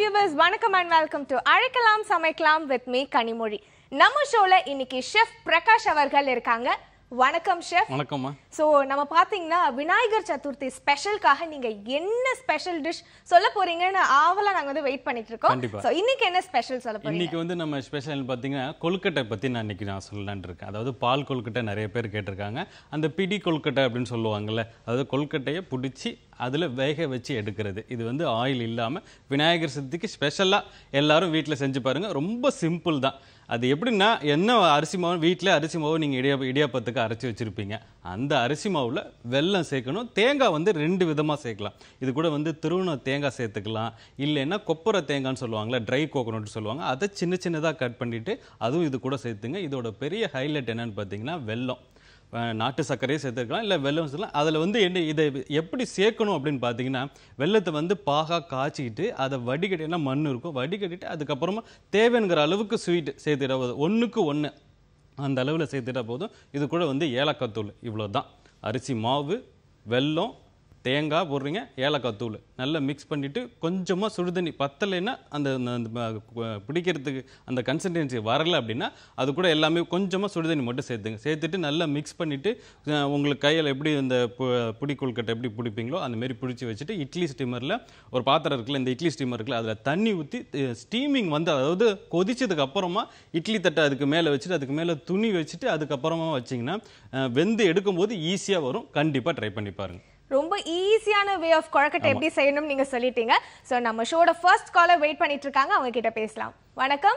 Viewers வணக்கம் and welcome to அழைக்கலாம் சமைக்கலாம் வித் மீ கனிமொழி நம்ம ஷோல இன்னைக்கு ஷெஃப் பிரகாஷ் அவர்கள் இருக்காங்க வணக்கம் ஷெஃப் வணக்கம்மா ஸோ நம்ம பார்த்தீங்கன்னா விநாயகர் சதுர்த்தி ஸ்பெஷலுக்காக நீங்க என்ன ஸ்பெஷல் டிஷ் சொல்ல போறீங்கன்னு ஆவலா நாங்க வந்து வெயிட் பண்ணிட்டு இருக்கோம் கண்டிப்பா. ஸோ இன்னைக்கு என்ன ஸ்பெஷல் சொல்ல போறீங்க இன்னைக்கு வந்து நம்ம ஸ்பெஷல் பார்த்தீங்கன்னா கொழுக்கட்டை பற்றி நான் இன்னைக்கு நான் சொல்லலான்னு இருக்கேன் அதாவது பால் கொழுக்கட்டை நிறைய பேர் கேட்டிருக்காங்க அந்த பிடி கொழுக்கட்டை அப்படின்னு சொல்லுவாங்கல்ல அதாவது கொழுக்கட்டையை பிடிச்சி அதில் வேக வச்சு எடுக்கிறது இது வந்து ஆயில் இல்லாமல் விநாயகர் சதுர்த்திக்கு ஸ்பெஷலாக எல்லாரும் வீட்டில் செஞ்சு பாருங்க ரொம்ப சிம்பிள் தான் அது எப்படின்னா என்ன அரிசி மாவு வீட்டில் அரிசி மாவு நீங்கள் இடியா இடியாப்பத்துக்கு அரைச்சி வச்சுருப்பீங்க அந்த அரிசி மாவில் வெல்லம் சேர்க்கணும் தேங்காய் வந்து ரெண்டு விதமாக சேர்க்கலாம் இது கூட வந்து திருவண்ண தேங்காய் சேர்த்துக்கலாம் இல்லைன்னா கொப்பரை தேங்காய்னு சொல்லுவாங்கல்ல ட்ரை கோகோனட் சொல்லுவாங்க அதை சின்ன சின்னதாக கட் பண்ணிவிட்டு அதுவும் இது கூட சேர்த்துங்க இதோட பெரிய ஹைலைட் என்னன்னு பார்த்தீங்கன்னா வெல்லம் அஹ் நாட்டு சர்க்கரையே சேர்த்துக்கலாம் இல்லை வெல்லம் சேர்க்கலாம் அதில் வந்து என்ன இதை எப்படி சேர்க்கணும் அப்படின்னு பார்த்தீங்கன்னா வெல்லத்தை வந்து பாகா காய்ச்சிக்கிட்டு அதை வடிகட்டினா மண் இருக்கும் வடிகட்டிட்டு அதுக்கப்புறமா தேவைங்கிற அளவுக்கு ஸ்வீட் சேர்த்துட்டா போதும் ஒன்றுக்கு ஒன்று அந்த அளவில் சேர்த்துட்டா போதும் இது கூட வந்து ஏலக்காய் தூள் இவ்வளோ தான் அரிசி மாவு வெல்லம் தேங்காய் போடுறீங்க ஏலக்காய் தூள் நல்லா மிக்ஸ் பண்ணிவிட்டு கொஞ்சமாக சுடுதண்ணி பத்தலைன்னா அந்த அந்த- அந்த ப- பிடிக்கிறதுக்கு அந்த கன்சிஸ்டன்சி வரல அப்படின்னா அது கூட எல்லாமே கொஞ்சமாக சுடுதண்ணி மட்டும் சேர்த்துங்க சேர்த்துட்டு நல்லா மிக்ஸ் பண்ணிவிட்டு உங்களுக்கு கையில் எப்படி இந்த பு- பிடி கொழுக்கட்டை எப்படி பிடிப்பீங்களோ அந்த மாதிரி பிடிச்சி வச்சுட்டு இட்லி ஸ்டீமரில் ஒரு பாத்திரம் இருக்குல்ல இந்த இட்லி ஸ்டீமர் இருக்குல்ல அதில் தண்ணி ஊற்றி ஸ்டீமிங் வந்து அதாவது கொதிச்சதுக்கு அப்புறமா இட்லி தட்டை அதுக்கு மேலே வச்சுட்டு அதுக்கு மேலே துணி வச்சுட்டு அதுக்கப்புறமா வச்சிங்கன்னா அஹ், வெந்து எடுக்கும்போது ஈஸியாக வரும் கண்டிப்பாக ட்ரை பண்ணி பாருங்க ரொம்ப ஈஸியான வே ஆஃப் கொழக்கட்டை எப்படி செய்யணும்னு நீங்க சொல்லிட்டீங்க ஸோ நம்ம ஷோட ஃபர்ஸ்ட் காலர் வெயிட் பண்ணிட்டு இருக்காங்க அவங்க கிட்ட பேசலாம் வணக்கம்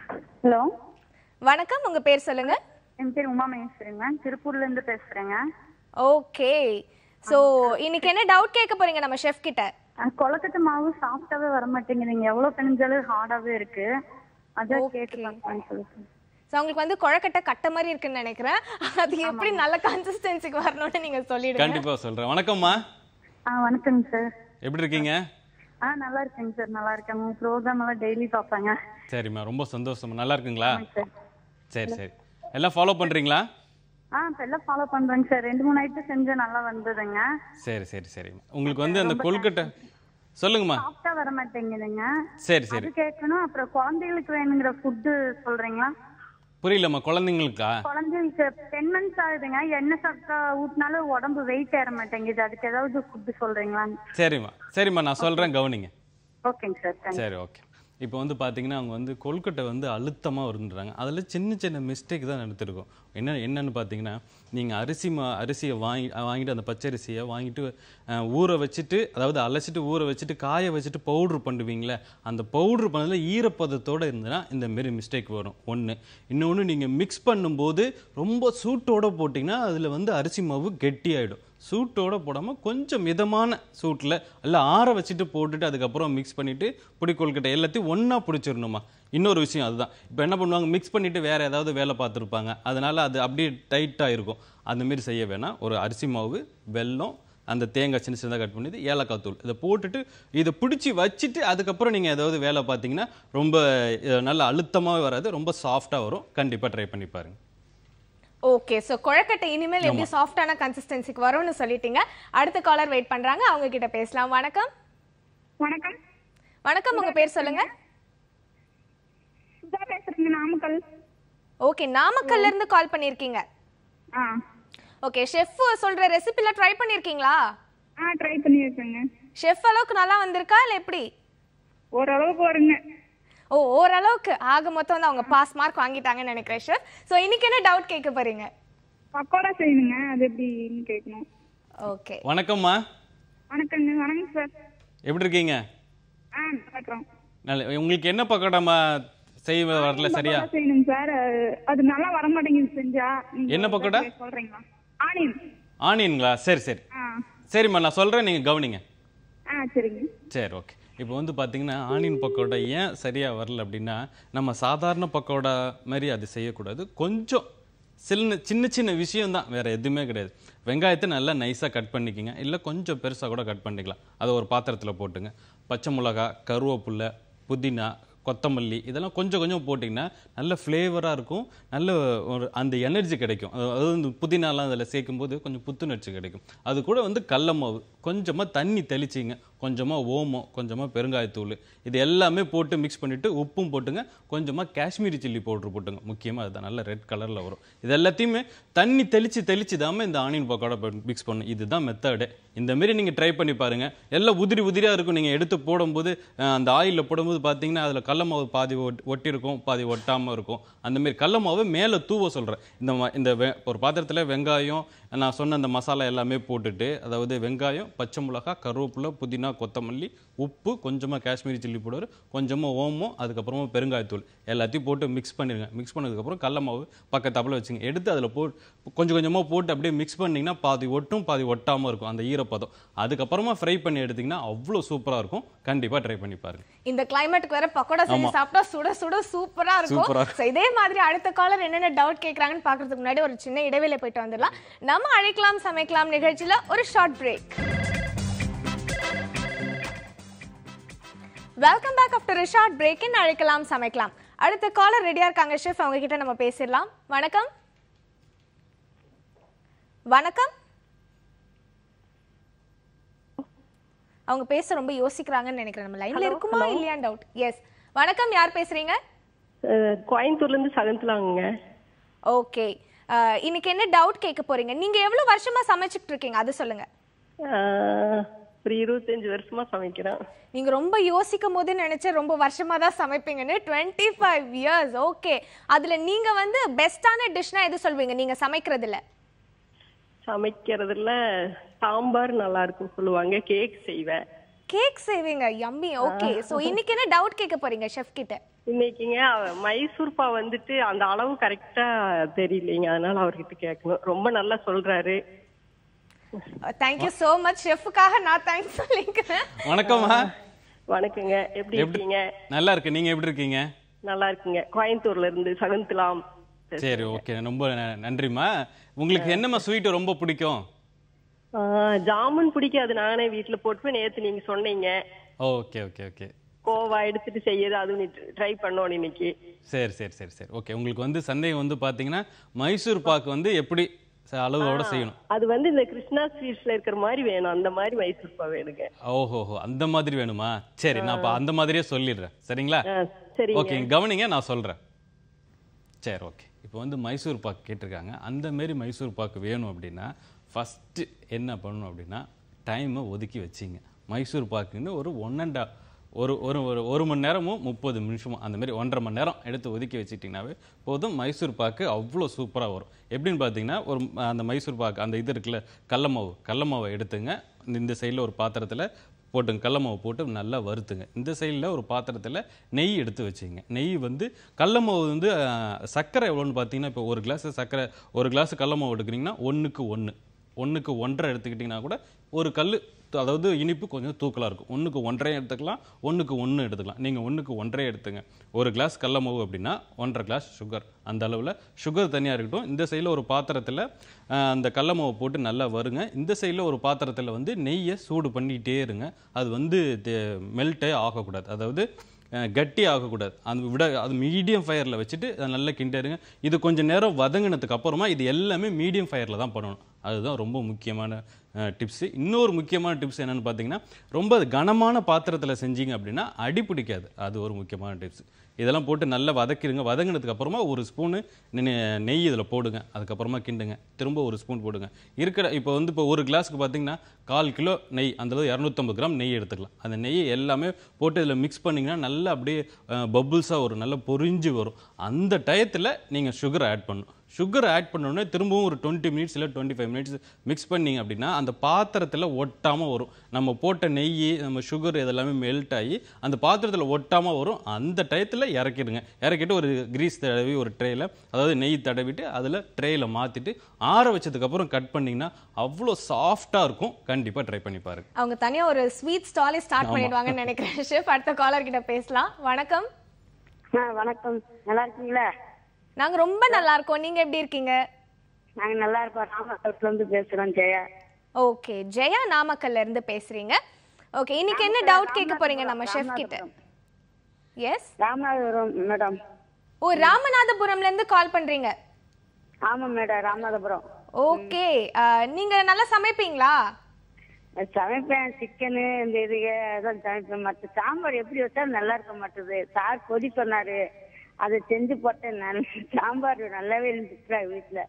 ஹலோ வணக்கம் உங்க பேர் சொல்லுங்க என் பேர் உமா மகேஸ்வரிங்க திருப்பூர்ல இருந்து பேசுறேங்க ஓகே ஸோ இன்னைக்கு என்ன டவுட் கேட்க போறீங்க நம்ம ஷெஃப் கிட்ட அஹ் கொழுக்கட்டை மாவு சாஃப்டாவே வர மாட்டேங்குதுங்க எவ்வளவு பிணைஞ்சாலும் ஹார்டாவே இருக்கு அதான் Okay. கேட்டு பார்க்கலாம்னு சொல்லிட்டு ஸோ உங்களுக்கு வந்து கொழக்கட்டை கட்ட மாதிரி இருக்குன்னு நினைக்கிறேன் அது எப்படி நல்ல கன்சிஸ்டன்சிக்கு வரணும்னு நீங்க சொல்லிடுங்க கண்டிப்பாக சொல்கிறேன் வணக்கம்மா ஆ வணக்கங்க சார் எப்படி இருக்கீங்க ஆ நல்லா இருக்கேங்க சார் நல்லா இருக்கேன் உங்க ப்ரோக்ராம் எல்லாம் டெய்லி பார்ப்பேங்க சரிம்மா ரொம்ப சந்தோஷம் நல்லா இருக்குங்களா சார் சரி சரி எல்லாம் ஃபாலோ பண்ணுறீங்களா ஆ இப்ப எல்லாம் ஃபாலோ பண்றேங்க சார் ரெண்டு மூணு ஐட்டம் செஞ்சா நல்லா வந்ததுங்க சரி சரி சரிம்மா உங்களுக்கு வந்து அந்த கொழுக்கட்டை சொல்லுங்கம்மா சாஃப்டா வர மாட்டேங்குதுங்க சரி சரி அது கேட்கணும் அப்புறம் குழந்தைகளுக்கு வேணுங்கிற ஃபுட்டு சொல்றீங்களா புரியலம்மா குழந்தைங்களுக்கா குழந்தைகளுக்கு டென் மந்த்ஸ் ஆகுதுங்க எண்ணெய் சாப்பிட்டா ஊட்டினாலும் உடம்பு வெயிட் ஏற மாட்டேங்குது அதுக்கு ஏதாவது ஃபுட்டு சொல்றீங்களா சரிம்மா சரிம்மா நான் சொல்கிறேன் கவனிங்க ஓகேங்க சார் தேங்க்ஸ் சரி ஓகே இப்போ வந்து பார்த்தீங்கன்னா அவங்க வந்து கொழுக்கட்டை வந்து அழுத்தமாக வருன்றாங்க அதில் சின்ன சின்ன மிஸ்டேக் தான் நடத்திருக்கோம் என்ன என்னன்னு பார்த்தீங்கன்னா நீங்கள் அரிசி மா அரிசியை வாங்கி வாங்கிட்டு அந்த பச்சரிசியை வாங்கிட்டு அஹ், ஊற வச்சுட்டு அதாவது அலசிட்டு ஊற வச்சுட்டு காய வச்சுட்டு பவுட்ரு பண்ணுவீங்களே அந்த பவுட்ரு பண்ணதில் ஈரப்பதத்தோடு இருந்ததுன்னா இந்த மாரி மிஸ்டேக் வரும் ஒன்று இன்னொன்று நீங்கள் மிக்ஸ் பண்ணும்போது ரொம்ப சூட்டோட போட்டிங்கன்னா அதில் வந்து அரிசி மாவு கெட்டியாயிடும் சூட்டோட போடாமல் கொஞ்சம் மிதமான சூட்டில் இல்லை ஆற வச்சுட்டு போட்டுட்டு அதுக்கப்புறம் மிக்ஸ் பண்ணிவிட்டு புடி கொழுக்கட்டை எல்லாத்தையும் ஒன்றா பிடிச்சிடணுமா இன்னொரு விஷயம் அதுதான் இப்போ என்ன பண்ணுவாங்க மிக்ஸ் பண்ணிவிட்டு வேறு ஏதாவது வேலை பார்த்துருப்பாங்க அதனால் அது அப்படியே டைட்டாக இருக்கும் அந்த மாதிரி செய்ய வேணாம் ஒரு அரிசி மாவு வெல்லம் அந்த தேங்காய் சின்ன சின்னதாக கட் பண்ணிட்டு ஏலக்காய் தூள் இதை போட்டுட்டு இதை பிடிச்சி வச்சுட்டு அதுக்கப்புறம் நீங்கள் ஏதாவது வேலை பார்த்தீங்கன்னா ரொம்ப அஹ், நல்ல அழுத்தமாக வராது ரொம்ப சாஃப்டாக வரும் கண்டிப்பாக ட்ரை பண்ணி பாருங்க ஓகே ஸோ கொழக்கட்டை இனிமேல் எப்படி சாஃப்டான கன்சிஸ்டன்சிக்கு வரும்னு சொல்லிட்டீங்க அடுத்த காலர் வெயிட் பண்றாங்க அவங்க கிட்ட பேசலாம் வணக்கம் வணக்கம் வணக்கம் உங்க பேர் சொல்லுங்க சுதா பேசுறேங்க நாமக்கல் ஓகே நாமக்கல்ல இருந்து கால் பண்ணிருக்கீங்க ஆ ஓகே ஷெஃப் சொல்ற ரெசிபில ட்ரை பண்ணிருக்கீங்களா ஆ ட்ரை பண்ணியிருக்கேங்க ஷெஃப் அளவுக்கு நல்லா வந்திருக்கா இல்ல எப்படி ஓரளவுக்கு வருங்க ஓ ஓரளவுக்கு ஆக மொத்தம் வந்து அவங்க பாஸ் மார்க் வாங்கிட்டாங்கன்னு நினைக்கிறேன் ஷெஃப் ஸோ இன்னைக்கு என்ன டவுட் கேட்க போறீங்க பக்கோடா செய்யணுங்க அது எப்படின்னு கேட்கணும் ஓகே வணக்கம்மா வணக்கங்க வணக்கம் சார் எப்படி இருக்கீங்க ஆ பார்க்குறோம் நல்ல உங்களுக்கு என்ன பக்கோடாமா செய்ய வரல சரியா பக்கோடா செய்யணுங்க சார் அது நல்லா வர மாட்டேங்குது செஞ்சா நீங்க என்ன பக்கோடா? சொல்றீங்களா ஆனியன் ஆனியன்களா சரி சரி ஆ சரிம்மா நான் சொல்கிறேன் நீங்கள் கவனிங்க ஆ சரிங்க சரி ஓகே இப்போ வந்து பார்த்தீங்கன்னா ஆனியன் பக்கோடா ஏன் சரியாக வரல அப்படின்னா நம்ம சாதாரண பக்கோடா மாதிரி அது செய்யக்கூடாது கொஞ்சம் சின்ன சின்ன சின்ன விஷயம் தான் வேறு எதுவுமே கிடையாது வெங்காயத்தை நல்லா நைஸாக கட் பண்ணிக்கங்க இல்லை கொஞ்சம் பெருசாக கூட கட் பண்ணிக்கலாம் அதை ஒரு பாத்திரத்தில் போட்டுங்க பச்சை மிளகா கருவேப்பில்லை புதினா கொத்தமல்லி இதெல்லாம் கொஞ்சம் கொஞ்சம் போட்டிங்கன்னா நல்ல ஃப்ளேவராக இருக்கும் நல்ல ஒரு அந்த எனர்ஜி கிடைக்கும் அது- அதாவது இந்த புதினாலாம் அதில் சேர்க்கும்போது கொஞ்சம் புத்துணர்ச்சி கிடைக்கும் அது கூட வந்து கடல மாவு கொஞ்சமாக தண்ணி தெளிச்சிங்க கொஞ்சமாக ஓமம் கொஞ்சமாக பெருங்காயத்தூள் இது எல்லாமே போட்டு மிக்ஸ் பண்ணிவிட்டு உப்பும் போட்டுங்க கொஞ்சமாக காஷ்மீரி சில்லி பவுடர் போட்டுங்க முக்கியமாக அதுதான் நல்ல ரெட் கலரில் வரும் இது எல்லாத்தையுமே தண்ணி தெளித்து தெளித்து தாம இந்த ஆனியன் பக்கோடா மிக்ஸ் பண்ணும் இதுதான் மெத்தடு இந்த மாதிரி நீங்கள் ட்ரை பண்ணி பாருங்கள் எல்லாம் உதிரி உதிரியாக இருக்கும் நீங்கள் எடுத்து போடும்போது அஹ், அந்த ஆயிலில் போடும்போது பார்த்தீங்கன்னா அதில் கடல மாவு பாதி ஒட்- ஒட்டியிருக்கும் பாதி ஒட்டாமல் இருக்கும் அந்த மாதிரி கடல மாவை மேலே தூவ சொல்கிறேன் இந்த ம- இந்த வெ- ஒரு பாத்திரத்தில் வெங்காயம் நான் சொன்ன அந்த மசாலா எல்லாமே போட்டுட்டு அதாவது வெங்காயம் பச்சை மிளகா கருவேப்பிலை புதினா கொத்தமல்லி உப்பு கொஞ்சமாக காஷ்மீரி சில்லி பவுடர் கொஞ்சமாக ஓமம் அதுக்கப்புறமா பெருங்காயத்தூள் எல்லாத்தையும் போட்டு மிக்ஸ் பண்ணிடுங்க மிக்ஸ் பண்ணதுக்கப்புறம் கடல மாவு பக்கத்தாப்புல வச்சுங்க எடுத்து அதில் போ கொஞ்சம் கொஞ்சமாக போட்டு அப்படியே மிக்ஸ் பண்ணிங்கன்னா பாதி ஒட்டும் பாதி ஒட்டாமல் இருக்கும் அந்த ஈரப்பதம் அதுக்கப்புறமா ஃப்ரை பண்ணி எடுத்திங்கன்னா அவ்வளோ சூப்பராக இருக்கும் கண்டிப்பாக ட்ரை பண்ணி பாருங்க இந்த கிளைமேட்டுக்கு வேற பக்கோடா செஞ்சு ஆமா. சாப்பிட்டா சுட சுட சூப்பரா இருக்கும் சூப்பரா So, இதே மாதிரி அடுத்த காலர் என்னென்ன டவுட் கேக்குறாங்கன்னு பாக்குறதுக்கு முன்னாடி ஒரு சின்ன இடைவேளை போயிட்டு வந்துடலாம் நம்ம அழைக்கலாம் சமைக்கலாம் நிகழ்ச்சியில ஒரு short break welcome back after short break இன் அழைக்கலாம் சமைக்கலாம் அடுத்த காலர் ரெடியா இருக்காங்க ஷெஃப் அவங்க கிட்ட நம்ம பேசிடலாம் வணக்கம் வணக்கம் அவங்க பேச ரொம்ப யோசிக்கிறாங்கன்னு நினைக்கிறேன் நம்ம லைன்ல இருக்குமா இல்லையான்னு டவுட் எஸ் வணக்கம் யார் பேசுறீங்க அஹ் கோயம்புத்தூர்ல இருந்து சகந்தலாங்க ஓகே இன்னைக்கு என்ன டவுட் கேட்க போறீங்க நீங்க எவ்வளவு வருஷமா சமைச்சிட்டு இருக்கீங்க அது சொல்லுங்க அஹ் ஒரு இருபத்தஞ்சு வருஷமா சமைக்கிறேன் நீங்க ரொம்ப யோசிக்கும் போது நினைச்ச ரொம்ப வருஷமா தான் சமைப்பீங்கன்னு டுவெண்ட்டி ஃபைவ் இயர்ஸ் ஓகே அதுல நீங்க வந்து பெஸ்டான டிஷ்னா எது சொல்வீங்க நீங்க சமைக்கிறதுல சமைக்கிறதுல சாம்பார் நல்லா இருக்கும் சொல்லுவாங்க கேக் செய்வேன் கேக் செய்வீங்க யம்மி ஓகே சோ இன்னைக்கு என்ன டவுட் கேட்க போறீங்க ஷெஃப் கிட்ட இன்னைக்குங்க மைசூர் பா வந்துட்டு அந்த அளவு கரெக்டா தெரியலைங்க அதனால அவர்கிட்ட கேட்கணும் ரொம்ப நல்லா சொல்றாரு தேங்க்யூ சோ மச் ஷெஃப்க்காக நான் தேங்க்ஸ் சொல்லிக்கிறேன் வணக்கம்மா வணக்கங்க எப்படி இருக்கீங்க நல்லா இருக்கு நீங்கள் எப்படி இருக்கீங்க நல்லா இருக்குங்க கோயம்புத்தூர்ல இருந்து சகுந்தலாம் சரி ஓகே ரொம்ப ந- நன்றிம்மா உங்களுக்கு என்னம்மா ஸ்வீட் ரொம்ப பிடிக்கும் ஆஹ் ஜாமுன் பிடிக்காது நானே வீட்டுல போட்டு நேத்து நீங்க சொன்னீங்க ஓகே ஓகே ஓகே கோவா எடுத்துட்டு செய்யறது அதுவும் ட்ரை பண்ணோம் இன்னைக்கு சரி சரி சரி சரி ஓகே உங்களுக்கு வந்து சந்தேகம் வந்து பார்த்தீங்கன்னா மைசூர் பாக்கு வந்து எப்படி ச- அளவோட செய்யணும் அது வந்து இந்த கிருஷ்ணா ஸ்வீட்ஸ்ல இருக்கிற மாதிரி வேணும் அந்த மாதிரி மைசூர் பா வேணுங்க ஓஹோஹோ அந்த மாதிரி வேணுமா சரி நான் அப்ப அந்த மாதிரியே சொல்லிடுறேன் சரிங்களா ஆ, சரிங்க ஓகே கவனிங்க நான் சொல்றேன் சரி ஓகே இப்போ வந்து மைசூர் பாக்கு கேட்டிருக்காங்க அந்த மாரி மைசூர் பாக்கு வேணும் அப்படின்னா ஃபஸ்ட்டு என்ன பண்ணணும் அப்படின்னா டைமை ஒதுக்கி வச்சிங்க மைசூர் பாக்குன்னு ஒரு ஒன் அண்ட் ஒரு ஒரு ஒரு ஒரு மணி நேரமும் முப்பது நிமிஷமும் அந்த மாதிரி ஒன்றரை மணி நேரம் எடுத்து ஒதுக்கி வச்சிட்டிங்கனாவே போதும் மைசூர் பாக்கு அவ்வளோ சூப்பராக வரும் எப்படின்னு பார்த்தீங்கன்னா ஒரு ம- அந்த மைசூர் பாக்கு அந்த இது இருக்குல்ல கடல மாவு கடல மாவை எடுத்துங்க இந்த- இந்த சைடில் ஒரு பாத்திரத்தில் போட்டுங்க கடல மாவு போட்டு நல்லா வறுத்துங்க இந்த சைடில் ஒரு பாத்திரத்தில் நெய் எடுத்து வச்சுங்க நெய் வந்து கடல மாவு வந்து அஹ், சர்க்கரை எவ்வளோன்னு பார்த்தீங்கன்னா இப்போ ஒரு கிளாஸ் சர்க்கரை ஒரு கிளாஸ் கடல மாவு எடுக்கிறீங்கன்னா ஒன்றுக்கு ஒன்று ஒன்றுக்கு ஒன்றரை எடுத்துக்கிட்டிங்கன்னா கூட ஒரு கல் அதாவது இனிப்பு கொஞ்சம் தூக்கலாக இருக்கும் ஒன்றுக்கு ஒன்றரை எடுத்துக்கலாம் ஒன்றுக்கு ஒன்று எடுத்துக்கலாம் நீங்கள் ஒன்றுக்கு ஒன்றரை எடுத்துங்க ஒரு கிளாஸ் கடல மாவு அப்படின்னா ஒன்றரை கிளாஸ் சுகர் அந்த அளவில் சுகர் தனியாக இருக்கட்டும் இந்த சைடில் ஒரு பாத்திரத்தில் அஹ், அந்த கடல மாவு போட்டு நல்லா வருங்க இந்த சைடில் ஒரு பாத்திரத்தில் வந்து நெய்யை சூடு பண்ணிக்கிட்டே இருங்க அது வந்து மெல்ட்டே ஆகக்கூடாது அதாவது அஹ், கட்டி ஆகக்கூடாது அந்த விட அது மீடியம் ஃபயரில் வச்சுட்டு அதை நல்லா கிண்டிருங்க இது கொஞ்சம் நேரம் வதங்கினதுக்கு அப்புறமா இது எல்லாமே மீடியம் ஃபயரில் தான் பண்ணணும் அதுதான் ரொம்ப முக்கியமான டிப்ஸு இன்னொரு முக்கியமான டிப்ஸ் என்னன்னு பார்த்தீங்கன்னா ரொம்ப கனமான பாத்திரத்தில் செஞ்சீங்க அப்படின்னா அடி பிடிக்காது அது ஒரு முக்கியமான டிப்ஸ் இதெல்லாம் போட்டு நல்லா வதக்கிடுங்க வதங்கினதுக்கு அப்புறமா ஒரு ஸ்பூனு நெய் இதில் போடுங்க அதுக்கப்புறமா கிண்டுங்க திரும்ப ஒரு ஸ்பூன் போடுங்க இருக்கிற இப்போ வந்து இப்போ ஒரு கிளாஸ்க்கு பார்த்தீங்கன்னா கால் கிலோ நெய் அந்த அளவு இரநூத்தம்பது கிராம் நெய் எடுத்துக்கலாம் அந்த நெய் எல்லாமே போட்டு இதில் மிக்ஸ் பண்ணிங்கன்னா நல்லா அப்படியே பபுள்ஸாக வரும் நல்லா பொரிஞ்சு வரும் அந்த டயத்தில் நீங்கள் சுகர் ஆட் பண்ணணும் சுகர் ஆட் பண்ணோடனே திரும்பவும் ஒரு டுவெண்ட்டி மினிட்ஸ் இல்லை டுவெண்ட்டி ஃபைவ் மினிட்ஸ் மிக்ஸ் பண்ணீங்க அப்படின்னா அந்த பாத்திரத்தில் ஒட்டாமல் வரும் நம்ம போட்ட நெய் நம்ம சுகர் இதெல்லாமே மெல்ட் ஆகி அந்த பாத்திரத்தில் ஒட்டாமல் வரும் அந்த டயத்தில் இறக்கிடுங்க இறக்கிட்டு ஒரு கிரீஸ் தடவி ஒரு ட்ரேயில் அதாவது நெய் தடவிட்டு அதில் ட்ரேயில் மாற்றிட்டு ஆற வச்சதுக்கப்புறம் கட் பண்ணிங்கன்னா அவ்வளோ சாஃப்டாக இருக்கும் கண்டிப்பாக ட்ரை பண்ணி பாருங்க அவங்க தனியா ஒரு ஸ்வீட் ஸ்டாலே ஸ்டார்ட் பண்ணிடுவாங்கன்னு நினைக்கிறேன் ஷெஃப் அடுத்த காலர் கிட்ட பேசலாம் வணக்கம் ஆ வணக்கம் நல்லா இருக்கீங்களா நாங்க ரொம்ப நல்லா இருக்கோம் நீங்க எப்படி இருக்கீங்க நாங்க நல்லா இருக்கோம் ராமநாதபுரத்துல இருந்து பேசுறோம் ஜெயா ஓகே ஜெயா நாமக்கல்ல இருந்து பேசுறீங்க ஓகே இன்னைக்கு என்ன டவுட் கேட்க போறீங்க நம்ம ஷெஃப் கிட்ட எஸ் ராமநாதபுரம் மேடம் ஓ ராமநாதபுரம்ல இருந்து கால் பண்றீங்க ஆமா மேடம் ராமநாதபுரம் ஓகே நீங்க நல்லா சமைப்பீங்களா சமைப்பேன் சிக்கனு இந்த இது அதான் சமைப்பேன் மற்ற சாம்பார் எப்படி வச்சாலும் நல்லா இருக்க மாட்டுது சார் கொதி சொன்னாரு அதை செஞ்சு போட்டேன் நான் சாம்பார் நல்லாவே இருந்துச்சு வீட்டுல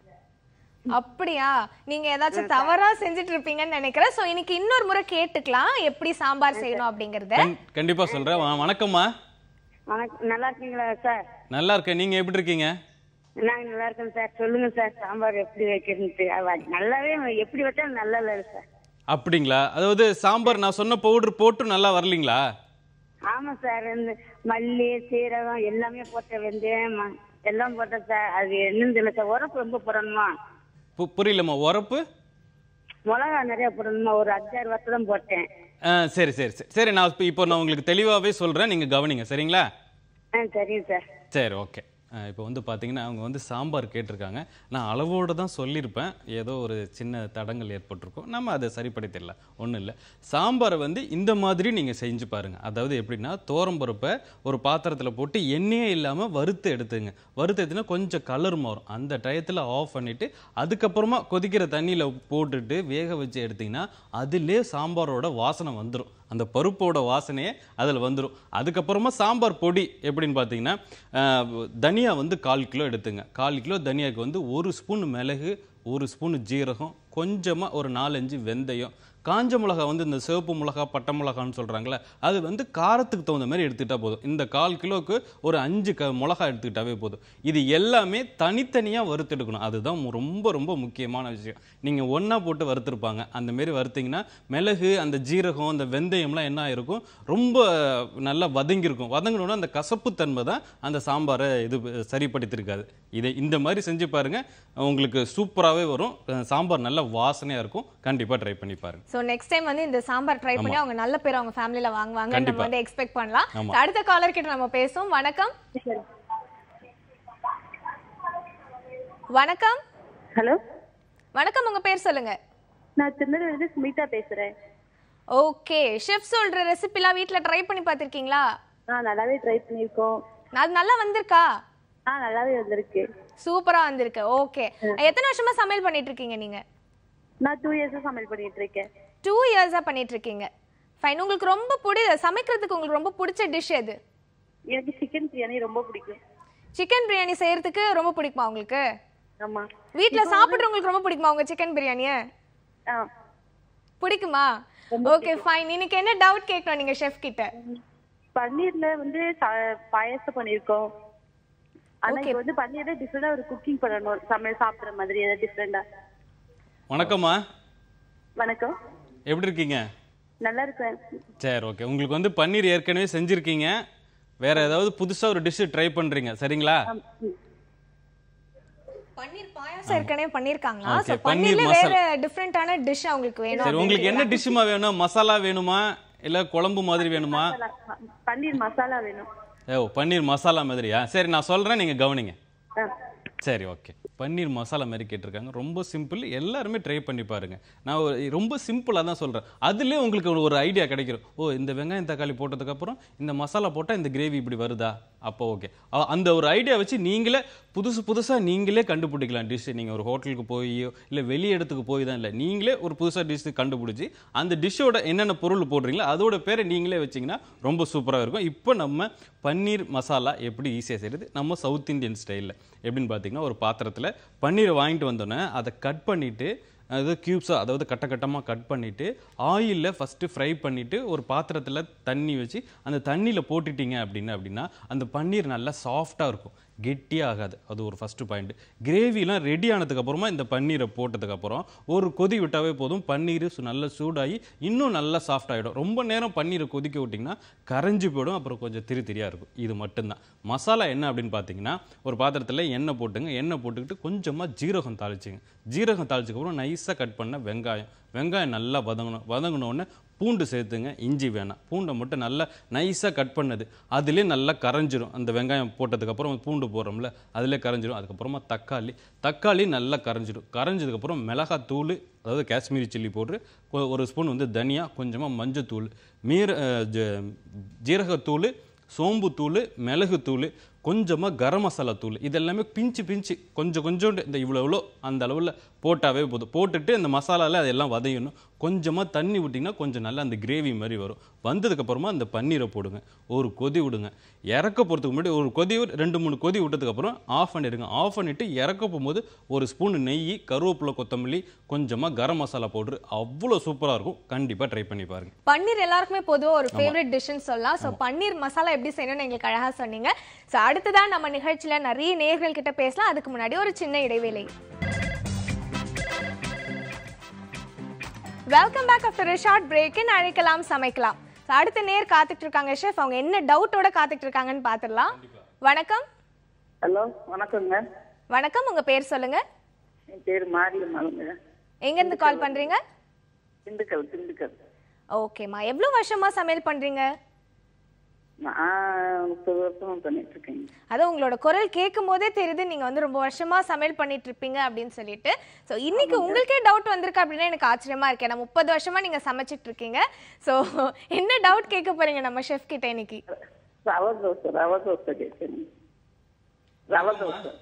அப்படியா நீங்க ஏதாச்சும் தவறா செஞ்சுட்டு இருப்பீங்கன்னு நினைக்கிறேன் சோ இன்னைக்கு இன்னொரு முறை கேட்டுக்கலாம் எப்படி சாம்பார் செய்யணும் அப்படிங்கறத கண்- கண்டிப்பா சொல்றேன் வ- வணக்கம்மா வணக்கம் நல்லா இருக்கீங்களா சார் நல்லா இருக்கேன் நீங்க எப்படி இருக்கீங்க நாங்க நல்லா இருக்கோம் சார் சொல்லுங்க சார் சாம்பார் எப்படி வைக்கிறதுக்கு அவ- நல்லாவே எப்படி வச்சாலும் நல்லா இல்லை சார் அப்படிங்களா அதாவது சாம்பார் நான் சொன்ன பவுடர் போட்டு நல்லா வரலீங்களா ஆமா சார் இந்த மல்லி சீரகம் எல்லாமே போட்ட வெந்தயம் ம- எல்லாம் போட்டேன் சார் அது என்னன்னு தெரியல சார் உரப்பு ரொம்ப போடணுமா பு- புரியலம்மா உரப்பு மிளகா நிறைய போடணுமா ஒரு அஞ்சாறு வருஷம் தான் போட்டேன் ஆ, சரி சரி சரி சரி நான் இப்ப- இப்போ நான் உங்களுக்கு தெளிவாகவே சொல்றேன் நீங்க கவனிங்க சரிங்களா ஆ சரிங்க சார் சரி ஓகே இப்போ வந்து பார்த்தீங்கன்னா அவங்க வந்து சாம்பார் கேட்டிருக்காங்க நான் அளவோடு தான் சொல்லியிருப்பேன் ஏதோ ஒரு சின்ன தடங்கள் ஏற்பட்டிருக்கும் நம்ம அதை சரிப்படுத்திடலாம் ஒன்றும் இல்லை சாம்பாரை வந்து இந்த மாதிரி நீங்கள் செஞ்சு பாருங்கள் அதாவது எப்படின்னா தோரம்பருப்பை ஒரு பாத்திரத்தில் போட்டு எண்ணெயே இல்லாமல் வறுத்து எடுத்துங்க வறுத்து எடுத்துனா கொஞ்சம் கலர் மாறும் அந்த டயத்தில் ஆஃப் பண்ணிவிட்டு அதுக்கப்புறமா கொதிக்கிற தண்ணியில் போட்டுட்டு வேக வச்சு எடுத்தீங்கன்னா அதிலே சாம்பாரோட வாசனை வந்துடும் அந்த பருப்போட வாசனையே அதில் வந்துடும் அதுக்கப்புறமா சாம்பார் பொடி எப்படின்னு பார்த்தீங்கன்னா அஹ், தனியா வந்து கால் கிலோ எடுத்துங்க கால் கிலோ தனியாவுக்கு வந்து ஒரு ஸ்பூன் மிளகு ஒரு ஸ்பூன் ஜீரகம் கொஞ்சமாக ஒரு நாலஞ்சு வெந்தயம் காஞ்ச மிளகா வந்து இந்த சிவப்பு மிளகா பட்டை மிளகான்னு சொல்கிறாங்களே அது வந்து காரத்துக்கு தகுந்த மாதிரி எடுத்துக்கிட்டா போதும் இந்த கால் கிலோவுக்கு ஒரு அஞ்சு க மிளகா எடுத்துக்கிட்டாவே போதும் இது எல்லாமே தனித்தனியாக வறுத்தெடுக்கணும் அதுதான் மு- ரொம்ப ரொம்ப முக்கியமான விஷயம் நீங்கள் ஒன்றா போட்டு வறுத்துருப்பாங்க அந்த மாரி வறுத்தீங்கன்னா மிளகு அந்த ஜீரகம் அந்த வெந்தயம்லாம் என்ன ஆயிருக்கும் ரொம்ப நல்லா வதங்கியிருக்கும் வதங்கினோன்னா அந்த கசப்புத்தன்மை தான் அந்த சாம்பாரை இது சரிப்படுத்திருக்காது இதை இந்த மாதிரி செஞ்சு பாருங்க உங்களுக்கு சூப்பராகவே வரும் அஹ் சாம்பார் நல்ல வாசனையாக இருக்கும் கண்டிப்பாக ட்ரை பண்ணி பாருங்க சோ நெக்ஸ்ட் டைம் வந்து இந்த சாம்பார் ட்ரை பண்ணி அவங்க நல்ல பேர் அவங்க ஃபேமிலில வாங்குவாங்க நம்ம கண்டிப்பா. வந்து எக்ஸ்பெக்ட் பண்ணலாம் ஆமா. அடுத்த காலர் கிட்ட நம்ம பேசுவோம் வணக்கம் வணக்கம் ஹலோ வணக்கம் உங்க பேர் சொல்லுங்க நான் திருநெல்வேலியிலிருந்து சுமிதா பேசுறேன் ஓகே ஷெஃப் சொல்ற ரெசிபிலாம் வீட்ல ட்ரை பண்ணி பார்த்திருக்கீங்களா ஆ நல்லாவே ட்ரை பண்ணியிருக்கோம் அது நல்லா வந்திருக்கா ஆ நல்லாவே வந்திருக்கு சூப்பரா வந்திருக்கு ஓகே எத்தனை வருஷமா சமையல் பண்ணிட்டு இருக்கீங்க நீங்க நான் டூ இயர்ஸா சமையல் பண்ணிட்டு இருக்கேன் டூ இயர்ஸா பண்ணிட்டு இருக்கீங்க ஃபைன் உங்களுக்கு ரொம்ப பிடி சமைக்கிறதுக்கு உங்களுக்கு ரொம்ப பிடிச்ச டிஷ் எது எனக்கு சிக்கன் பிரியாணி ரொம்ப பிடிக்கும் சிக்கன் பிரியாணி செய்யறதுக்கு ரொம்ப பிடிக்குமா உங்களுக்கு ஆமா வீட்ல சாப்பிடுறவங்களுக்கு ரொம்ப பிடிக்குமா உங்க சிக்கன் பிரியாணிய ஆ பிடிக்குமா ஓகே ஃபைன் இன்னைக்கு என்ன டவுட் கேட்கணும் நீங்க ஷெஃப் கிட்ட பன்னீர்ல வந்து ச- பாயாசம் பண்ணியிருக்கோம் ஆனா Okay. இப்போ வந்து பன்னீர்ல டிஃப்ரெண்டா ஒரு குக்கிங் பண்ணணும் சமையல் சாப்பிடுற மாதிரி ஏதாவது டிஃப்ரெண்டா வணக்கம்மா வணக்கம் எப்படி இருக்கீங்க நல்லா இருக்கேன் சரி ஓகே உங்களுக்கு வந்து பன்னீர் ஏற்கனவே செஞ்சுருக்கீங்க வேற ஏதாவது புதுசாக ஒரு டிஷ்ஷு ட்ரை பண்ணுறீங்க சரிங்களா பன்னீர் பாயாசம் ஏற்கனவே பண்ணிருக்காங்களா Okay, சோ பன்னீர் பன்னீர்ல மசாலா. வேற டிஃபரெண்டான டிஷ் அவங்களுக்கு வேணும் சரி உங்களுக்கு என்ன டிஷ்ஷுமா வேணும் மசாலா வேணுமா இல்லை குழம்பு மாதிரி வேணுமா மசாலா- பன்னீர் மசாலா வேணும் ஓ பன்னீர் மசாலா மாதிரியா சரி நான் சொல்கிறேன் நீங்கள் கவனிங்க ஆ சரி ஓகே பன்னீர் மசாலா மாதிரி கேட்டிருக்காங்க ரொம்ப சிம்பிள் எல்லாருமே ட்ரை பண்ணி பாருங்க நான் ஒரு- ரொம்ப சிம்பிளாக தான் சொல்கிறேன் அதுலேயே உங்களுக்கு ஒரு- ஒரு ஐடியா கிடைக்கும் ஓ இந்த வெங்காயம் தக்காளி போட்டதுக்கப்புறம் இந்த மசாலா போட்டால் இந்த கிரேவி இப்படி வருதா அப்போ ஓகே அந்த ஒரு ஐடியா வச்சு நீங்களே புதுசு புதுசாக நீங்களே கண்டுபிடிக்கலாம் டிஷ் நீங்கள் ஒரு ஹோட்டலுக்கு போயோ இல்லை வெளி இடத்துக்கு போய் தான் இல்லை நீங்களே ஒரு புதுசாக டிஷ் கண்டுபிடிச்சி அந்த டிஷ்ஷோட என்னென்ன பொருள் போடுறீங்களோ அதோட பேரை நீங்களே வச்சிங்கன்னா ரொம்ப சூப்பராக இருக்கும் இப்போ நம்ம பன்னீர் மசாலா எப்படி ஈஸியாக செய்கிறது நம்ம சவுத் இந்தியன் ஸ்டைலில் எப்படின்னு பார்த்தீங்கன்னா ஒரு பாத்திரத்தில் பன்னீரை வாங்கிட்டு வந்தோன்னே அதை கட் பண்ணிவிட்டு அது க்யூப்ஸாக அதாவது கட்ட கட்டமாக கட் பண்ணிவிட்டு ஆயிலில் ஃபஸ்ட்டு ஃப்ரை பண்ணிவிட்டு ஒரு பாத்திரத்தில் தண்ணி வச்சு அந்த தண்ணியில் போட்டுட்டீங்க அப்படின்னு அப்படின்னா அந்த பன்னீர் நல்லா சாஃப்டாக இருக்கும் கெட்டியாக ஆகாது அது ஒரு ஃபஸ்ட்டு பாயிண்ட் கிரேவிலாம் ரெடி ஆனதுக்கப்புறமா இந்த பன்னீரை போட்டதுக்கப்புறம் ஒரு கொதி விட்டாவே போதும் பன்னீர் சு- நல்லா சூடாகி இன்னும் நல்லா சாஃப்ட் ஆகிடும் ரொம்ப நேரம் பன்னீரை கொதிக்க விட்டிங்கன்னா கரைஞ்சி போயிடும் அப்புறம் கொஞ்சம் திரி திரியாக இருக்கும் இது மட்டும்தான் மசாலா என்ன அப்படின்னு பார்த்தீங்கன்னா ஒரு பாத்திரத்தில் எண்ணெய் போட்டுங்க எண்ணெய் போட்டுக்கிட்டு கொஞ்சமாக ஜீரகம் தாளிச்சுங்க ஜீரகம் தாளிச்சதுக்கப்புறம் நைஸாக கட் பண்ண வெங்காயம் வெங்காயம் நல்லா வதங்கணும் வதங்கினோடனே பூண்டு சேர்த்துங்க இஞ்சி வேணாம் பூண்டை மட்டும் நல்லா நைஸாக கட் பண்ணது அதுலேயே நல்லா கரைஞ்சிரும் அந்த வெங்காயம் போட்டதுக்கப்புறம் பூண்டு போடுறோம்ல அதிலே கரைஞ்சிரும் அதுக்கப்புறமா தக்காளி தக்காளி நல்லா கரைஞ்சிடும் கரைஞ்சதுக்கப்புறம் மிளகாய் தூள் அதாவது காஷ்மீரி சில்லி போட்டு கொ- ஒரு ஸ்பூன் வந்து தனியா கொஞ்சமாக மஞ்சத்தூள் மீர அஹ், ஜ- ஜீரகத்தூள் சோம்புத்தூள் மிளகுத்தூள் கொஞ்சமாக கரம் மசாலா தூள் இது எல்லாமே பிஞ்சு பிஞ்சு கொஞ்சம் கொஞ்சோண்டு இந்த இவ்வளோ இவ்வளோ அந்த அளவில் போட்டாவே போதும் போட்டுட்டு இந்த மசாலாவில் அதெல்லாம் வதங்கணும் கொஞ்சமாக தண்ணி விட்டிங்கன்னா கொஞ்சம் நல்லா அந்த கிரேவி மாதிரி வரும் வந்ததுக்கப்புறமா அந்த பன்னீரை போடுங்க ஒரு கொதி விடுங்க இறக்க போகிறதுக்கு முன்னாடி ஒரு கொதி விட்டு- ரெண்டு மூணு கொதி விட்டதுக்கப்புறம் ஆஃப் பண்ணிடுங்க ஆஃப் பண்ணிவிட்டு இறக்க போகும்போது ஒரு ஸ்பூன் நெய் கருவேப்பிலை கொத்தமல்லி கொஞ்சமாக கரம் மசாலா பவுட்ரு அவ்வளோ சூப்பராக இருக்கும் கண்டிப்பாக ட்ரை பண்ணி பாருங்க பன்னீர் எல்லாருக்குமே பொதுவா ஒரு ஃபேவரட் டிஷ்னு சொல்லலாம் ஸோ பன்னீர் மசாலா எப்படி செய்யணும்னு எங்களுக்கு அழகா சொன்னீங்க ஸோ அடுத்ததான் நம்ம நிகழ்ச்சியில நிறைய நேர்கள் கிட்ட பேசலாம் அதுக்கு முன்னாடி ஒரு சின்ன இடைவேளை welcome back after a short பிரேக்கின் அழைக்கலாம் சமைக்கலாம் So, அடுத்த நேர் காத்துட்டு இருக்காங்க ஷெஃப் அவங்க என்ன டவுட்டோட காத்துட்டு இருக்காங்கன்னு பார்த்துடலாம் வணக்கம் ஹலோ வணக்கங்க வணக்கம் உங்க பேர் சொல்லுங்க என் பேர் மாரியம்மாளுங்க எங்க இருந்து கால் பண்றீங்க திண்டுக்கல் திண்டுக்கல் ஓகேம்மா எவ்வளவு வருஷமா சமையல் பண்றீங்க நான் முப்பது வருஷமா பண்ணிட்டு இருக்கேங்க அது உங்களோட குரல் கேட்கும் போதே தெரியுது நீங்க வந்து ரொம்ப வருஷமா சமையல் பண்ணிட்டு இருப்பீங்க அப்படின்னு சொல்லிட்டு சோ இன்னைக்கு உங்களுக்கே டவுட் வந்திருக்கு அப்படின்னா எனக்கு ஆச்சரியமா இருக்கு ஏன்னா முப்பது வருஷமா நீங்க சமைச்சிட்டு இருக்கீங்க சோ என்ன டவுட் கேட்க போறீங்க நம்ம ஷெஃப் கிட்ட இன்னைக்கு ரவை தோசை ரவை தோசை கேட்கணும் ரவை தோசை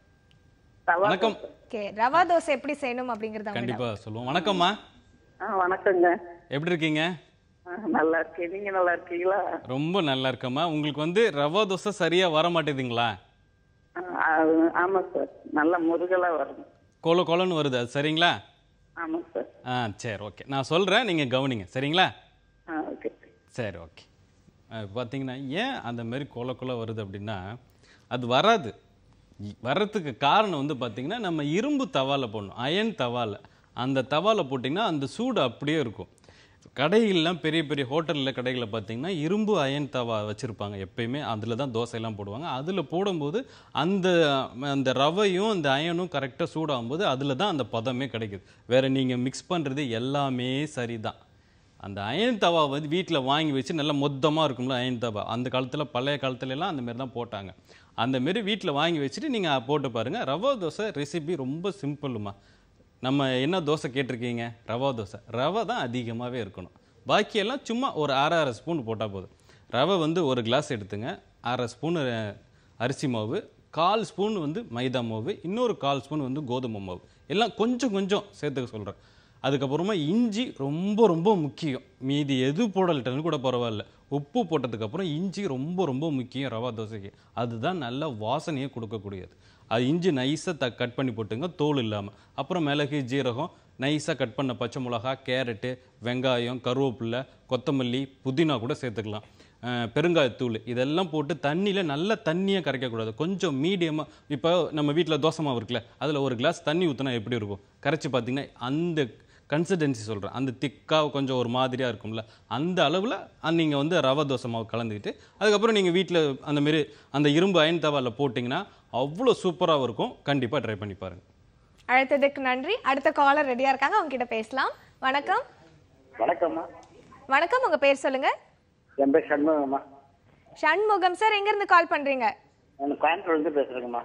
ரவை வணக்கம் தோசை. ஓகே ரவா தோசை எப்படி செய்யணும் அப்படிங்கறத அவங்க கண்டிப்பாக சொல்லுவோம் வணக்கம்மா ஆ வணக்கங்க எப்படி இருக்கீங்க ஆ, நல்லா இருக்கேன் நீங்க நல்லா இருக்கீங்களா ரொம்ப நல்லா இருக்கம்மா உங்களுக்கு வந்து ரவா தோசை சரியாக வர மாட்டேதுங்களா ஆ, ஆ, ஆமா சார் நல்ல முருகலா வரணும் கொல கொலன்னு வருது அது சரிங்களா ஆமா சார் ஆ சரி ஓகே நான் சொல்கிறேன் நீங்கள் கவனிங்க சரிங்களா ஆ ஓகே சரி ஓகே பார்த்தீங்கன்னா ஏன் அந்த மாதிரி கொல கொல வருது அப்படின்னா அது வராது இ- வர்றதுக்கு காரணம் வந்து பார்த்தீங்கன்னா நம்ம இரும்பு தவால போடணும் அயன் தவால அந்த தவால போட்டிங்கன்னா அந்த சூடு அப்படியே இருக்கும் கடைகள்லாம் பெரிய பெரிய ஹோட்டலில் கடைகளில் பார்த்தீங்கன்னா இரும்பு அயன் தவா வச்சுருப்பாங்க எப்பயுமே அதில் தான் தோசையெல்லாம் போடுவாங்க அதில் போடும்போது அந்த அந்த ரவையும் அந்த அயனும் கரெக்டாக சூடாகும்போது அதில் தான் அந்த பதமே கிடைக்குது வேறு நீங்கள் மிக்ஸ் பண்ணுறது எல்லாமே சரிதான் அந்த அயன் தவா வந்து வீட்டில் வாங்கி வச்சு நல்லா மொத்தமாக இருக்கும்ல அயன் தவா அந்த காலத்தில் பழைய காலத்துல எல்லாம் அந்த மாதிரி தான் போட்டாங்க அந்த மாரி வீட்டில் வாங்கி வச்சுட்டு நீங்கள் போட்டு பாருங்கள் ரவா தோசை ரெசிபி ரொம்ப சிம்பிளுமா நம்ம என்ன தோசை கேட்டிருக்கீங்க ரவா தோசை ரவை தான் அதிகமாகவே இருக்கணும் பாக்கியெல்லாம் சும்மா ஒரு அரை அரை ஸ்பூன் போட்டால் போதும் ரவை வந்து ஒரு கிளாஸ் எடுத்துங்க அரை ஸ்பூன் அரிசி மாவு கால் ஸ்பூன் வந்து மைதா மாவு இன்னொரு கால் ஸ்பூன் வந்து கோதுமை மாவு எல்லாம் கொஞ்சம் கொஞ்சம் சேர்த்துக்க சொல்கிறேன் அதுக்கப்புறமா இஞ்சி ரொம்ப ரொம்ப முக்கியம் மீதி எது போடலட்டன்னு கூட பரவாயில்ல உப்பு போட்டதுக்கப்புறம் இஞ்சி ரொம்ப ரொம்ப முக்கியம் ரவா தோசைக்கு அதுதான் நல்ல வாசனையை கொடுக்கக்கூடியது அது இஞ்சி நைஸாக த கட் பண்ணி போட்டுங்க தோல் இல்லாமல் அப்புறம் மிளகு ஜீரகம் நைஸாக கட் பண்ண பச்சை மிளகா கேரட்டு வெங்காயம் கருவேப்பிலை கொத்தமல்லி புதினா கூட சேர்த்துக்கலாம் அஹ் பெருங்காயத்தூள் இதெல்லாம் போட்டு தண்ணியில் நல்ல தண்ணியாக கரைக்கக்கூடாது கொஞ்சம் மீடியமாக இப்போ நம்ம வீட்டில் தோசை மாவு இருக்குல்ல அதில் ஒரு கிளாஸ் தண்ணி ஊற்றினா எப்படி இருக்கும் கரைச்சி பார்த்தீங்கன்னா அந்த கன்சிஸ்டன்சி சொல்கிறேன் அந்த திக்காக கொஞ்சம் ஒரு மாதிரியாக இருக்கும்ல அந்த அளவில் நீங்கள் வந்து ரவை தோசை மாவு கலந்துக்கிட்டு அதுக்கப்புறம் நீங்கள் வீட்டில் அந்த மாரி அந்த இரும்பு அயன் தவாவில் போட்டிங்கன்னா அவ்வளோ சூப்பராக இருக்கும் கண்டிப்பாக ட்ரை பண்ணி பாருங்கள் அழைத்ததுக்கு நன்றி அடுத்த காலர் ரெடியா இருக்காங்க அவங்க கிட்ட பேசலாம் வணக்கம் வணக்கம்மா வணக்கம் உங்க பேர் சொல்லுங்க என் பேர் சண்முகம்மா ஷண்முகம் சார் எங்க இருந்து கால் பண்றீங்க நான் கோயம்புத்தூர்லேருந்து பேசுகிறேங்கம்மா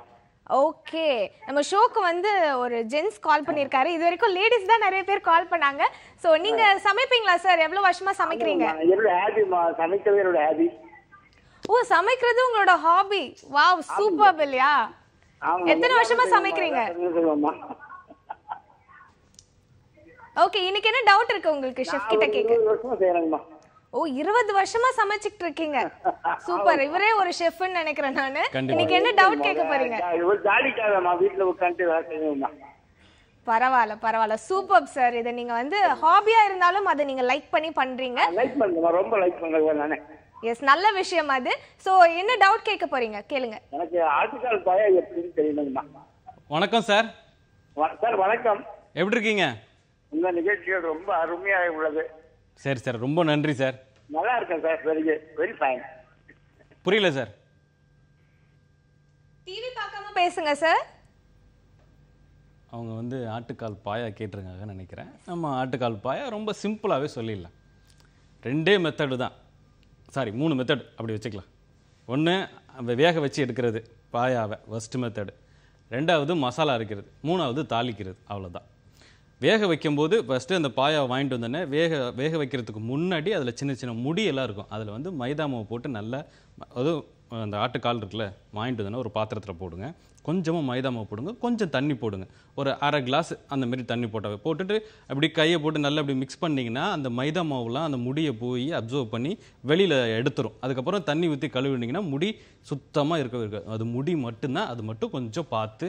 ஓகே நம்ம ஷோக்கு வந்து ஒரு ஜென்ஸ் கால் பண்ணியிருக்காரு இது வரைக்கும் லேடிஸ் தான் நிறைய பேர் கால் பண்ணாங்க சோ நீங்க சமைப்பீங்களா சார் எவ்வளவு வருஷமா சமைக்கிறீங்க என்னோட ஹாபிமா சமைக்கிறது என்னோட ஹாபி ஓ சமைக்கிறது உங்களோட ஹாபி வாவ் சூப்பர் இல்லையா எத்தனை வருஷமா சமைக்கிறீங்க சொல்லுவாம்மா ஓகே இன்னைக்கு என்ன டவுட் இருக்கு உங்களுக்கு ஷெஃப் கிட்ட கேக்க இருபது வருஷமா செய்கிறேங்கம்மா ஓ இருபது வருஷமா சமைச்சிட்டு இருக்கீங்க சூப்பர் இவரே ஒரு ஷெஃப்னு நினைக்கிறேன் நானு கண்டிப்பா. இன்னைக்கு என்ன டவுட் கேட்க போறீங்க ஒரு ஜாலிக்காகம்மா வீட்டில் உட்காந்துட்டு வேலை செய்யணும்மா பரவாயில்ல பரவாயில்ல சூப்பர் சார் இதை நீங்க வந்து ஹாபியா இருந்தாலும் அதை நீங்க லைக் பண்ணி பண்றீங்க லைக் பண்ணுங்கம்மா ரொம்ப லைக் பண்ணுறேன் நானே எஸ் நல்ல விஷயம் அது சோ என்ன டவுட் கேட்க போறீங்க கேளுங்க எனக்கு ஆட்டுக்கால் பாயா எப்படின்னு தெரியணுங்கம்மா வணக்கம் சார் வ- சார் வணக்கம் எப்படி இருக்கீங்க உங்க நிகழ்ச்சிகள் ரொம்ப அருமையாக உள்ளது சரி சார் ரொம்ப நன்றி சார் நல்லா இருக்கேன் சார் வெரி வெரி ஃபைன் புரியல சார் டிவி பார்க்காம பேசுங்க சார் அவங்க வந்து ஆட்டுக்கால் பாயா கேட்டிருக்காங்கன்னு நினைக்கிறேன் நம்ம ஆட்டுக்கால் பாயா ரொம்ப சிம்பிளாகவே சொல்லிடலாம் ரெண்டே மெத்தடு தான் சாரி மூணு மெத்தட் அப்படி வச்சுக்கலாம் ஒன்று வேக வச்சு எடுக்கிறது பாயாவை ஃபஸ்ட்டு மெத்தடு ரெண்டாவது மசாலா அரைக்கிறது மூணாவது தாளிக்கிறது அவ்வளோதான் வேக வைக்கும்போது ஃபஸ்ட்டு அந்த பாயா வாங்கிட்டு வந்தோடனே வேக வேக வைக்கிறதுக்கு முன்னாடி அதில் சின்ன சின்ன முடியெல்லாம் இருக்கும் அதில் வந்து மைதா மாவு போட்டு நல்லா அதுவும் அந்த ஆட்டுக்கால் இருக்குல்ல வாங்கிட்டு வந்தோன்னா ஒரு பாத்திரத்தில் போடுங்க கொஞ்சமாக மைதா மாவு போடுங்க கொஞ்சம் தண்ணி போடுங்க ஒரு அரை கிளாஸ் அந்த மாதிரி தண்ணி போட்டாவே போட்டுட்டு அப்படி கையை போட்டு நல்லா அப்படி மிக்ஸ் பண்ணிங்கன்னா அந்த மைதா மாவுலாம் அந்த முடியை போய் அப்சர்வ் பண்ணி வெளியில் எடுத்துரும் அதுக்கப்புறம் தண்ணி ஊற்றி கழுவினீங்கன்னா முடி சுத்தமாக இருக்க இருக்காது அது முடி மட்டும்தான் அது மட்டும் கொஞ்சம் பார்த்து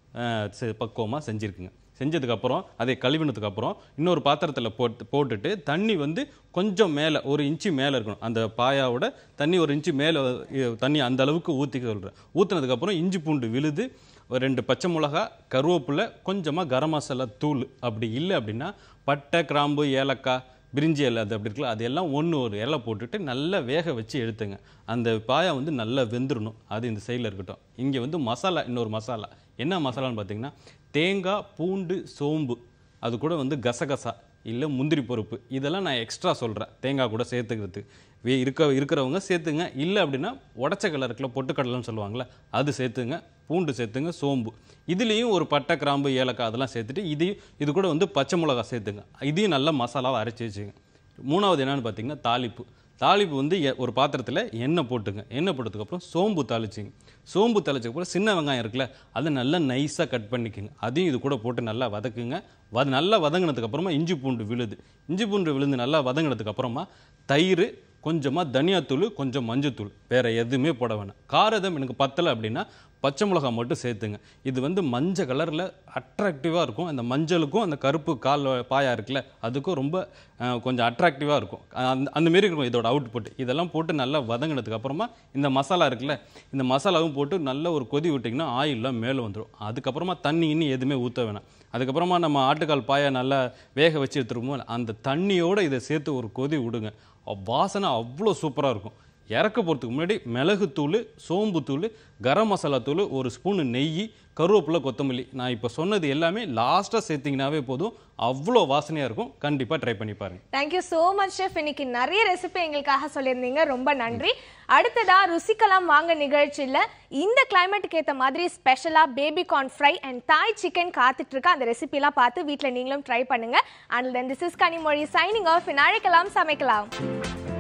பக்குவமாக செஞ்சுருக்குங்க செஞ்சதுக்கப்புறம் அதை கழுவினதுக்கப்புறம் இன்னொரு பாத்திரத்தில் போட்டு போட்டுட்டு தண்ணி வந்து கொஞ்சம் மேலே ஒரு இன்ச்சு மேலே இருக்கணும் அந்த பாயாவோட தண்ணி ஒரு இன்ச்சு மேலே தண்ணி அந்த அளவுக்கு ஊற்றிக்க சொல்கிறேன் ஊற்றுனதுக்கப்புறம் இஞ்சி பூண்டு விழுது ஒரு ரெண்டு பச்சை மிளகா கருவேப்பிலை கொஞ்சமாக கரம் மசாலா தூள் அப்படி இல்லை அப்படின்னா பட்டை கிராம்பு ஏலக்காய் பிரிஞ்சி இலை அது அப்படி இருக்குல்ல அது எல்லாம் ஒன்று ஒரு இலை போட்டுட்டு நல்லா வேக வச்சு எடுத்துங்க அந்த பாயா வந்து நல்லா வெந்துடணும் அது இந்த சைடில் இருக்கட்டும் இங்கே வந்து மசாலா இன்னொரு மசாலா என்ன மசாலான்னு பார்த்தீங்கன்னா தேங்காய் பூண்டு சோம்பு அது கூட வந்து கசகசா இல்லை முந்திரி பருப்பு இதெல்லாம் நான் எக்ஸ்ட்ரா சொல்கிறேன் தேங்காய் கூட சேர்த்துக்கிறதுக்கு வே இருக்க இருக்கிறவங்க சேர்த்துங்க இல்லை அப்படின்னா உடச்ச கலர் இருக்குல்ல பொட்டுக்கடலைன்னு சொல்லுவாங்கள்ல அது சேர்த்துங்க பூண்டு சேர்த்துங்க சோம்பு இதுலேயும் ஒரு பட்டை கிராம்பு ஏலக்காய் அதெல்லாம் சேர்த்துட்டு இதையும் இது கூட வந்து பச்சை மிளகா சேர்த்துங்க இதையும் நல்லா மசாலாவை அரைச்சி வச்சுங்க மூணாவது என்னன்னு பார்த்தீங்கன்னா தாளிப்பு தாளிப்பு வந்து எ- ஒரு பாத்திரத்தில் எண்ணெய் போட்டுங்க எண்ணெய் போட்டதுக்கப்புறம் சோம்பு தாளிச்சிங்க சோம்பு தாளிச்சதுக்கப்புறம் சின்ன வெங்காயம் இருக்குல்ல அதை நல்லா நைஸாக கட் பண்ணிக்கோங்க அதையும் இது கூட போட்டு நல்லா வதக்குங்க வத நல்லா வதங்கினதுக்கு அப்புறமா இஞ்சி பூண்டு விழுது இஞ்சி பூண்டு விழுந்து நல்லா வதங்கினதுக்கு அப்புறமா தயிர் கொஞ்சமாக தனியாத்தூள் கொஞ்சம் மஞ்சத்தூள் வேற எதுவுமே போட வேணாம் காரதம் எனக்கு பத்தலை அப்படின்னா பச்சை மிளகா மட்டும் சேர்த்துங்க இது வந்து மஞ்சள் கலரில் அட்ராக்டிவாக இருக்கும் அந்த மஞ்சளுக்கும் அந்த கருப்பு கால் பாயா இருக்குல்ல அதுக்கும் ரொம்ப அஹ், கொஞ்சம் அட்ராக்டிவாக இருக்கும் அந்த அந்த மாரி இருக்கும் இதோட அவுட்புட் இதெல்லாம் போட்டு நல்லா வதங்கினதுக்கு அப்புறமா இந்த மசாலா இருக்குல்ல இந்த மசாலாவும் போட்டு நல்ல ஒரு கொதி விட்டிங்கன்னா ஆயிலெலாம் மேலே வந்துடும் அதுக்கப்புறமா தண்ணி இன்னும் எதுவுமே ஊற்ற வேணாம் அதுக்கப்புறமா நம்ம ஆட்டுக்கால் பாயா நல்லா வேக வச்சு எடுத்துருமோ அந்த தண்ணியோட இதை சேர்த்து ஒரு கொதி விடுங்க அ- வாசனை அவ்வளோ சூப்பராக இருக்கும் இறக்க போகிறதுக்கு முன்னாடி மிளகுத்தூள் சோம்புத்தூள் கரம் மசாலா தூள் ஒரு ஸ்பூன் நெய் கருவேப்பிலை கொத்தமல்லி நான் இப்போ சொன்னது எல்லாமே லாஸ்ட்டாக சேர்த்திங்கனாவே போதும் அவ்வளோ வாசனையாக இருக்கும் கண்டிப்பாக ட்ரை பண்ணி பாருங்க தேங்க்யூ so மச் ஷெஃப் இன்னைக்கு நிறைய ரெசிபி எங்களுக்காக சொல்லியிருந்தீங்க ரொம்ப நன்றி அடுத்ததா ருசிக்கலாம் வாங்க நிகழ்ச்சியில இந்த கிளைமேட்டுக்கு ஏத்த மாதிரி ஸ்பெஷலா baby corn fry and Thai chicken காத்துட்டு இருக்க அந்த ரெசிபிலாம் பார்த்து வீட்ல நீங்களும் ட்ரை பண்ணுங்க and then this is Kanimozhi signing off அழைக்கலாம் சமைக்கலாம்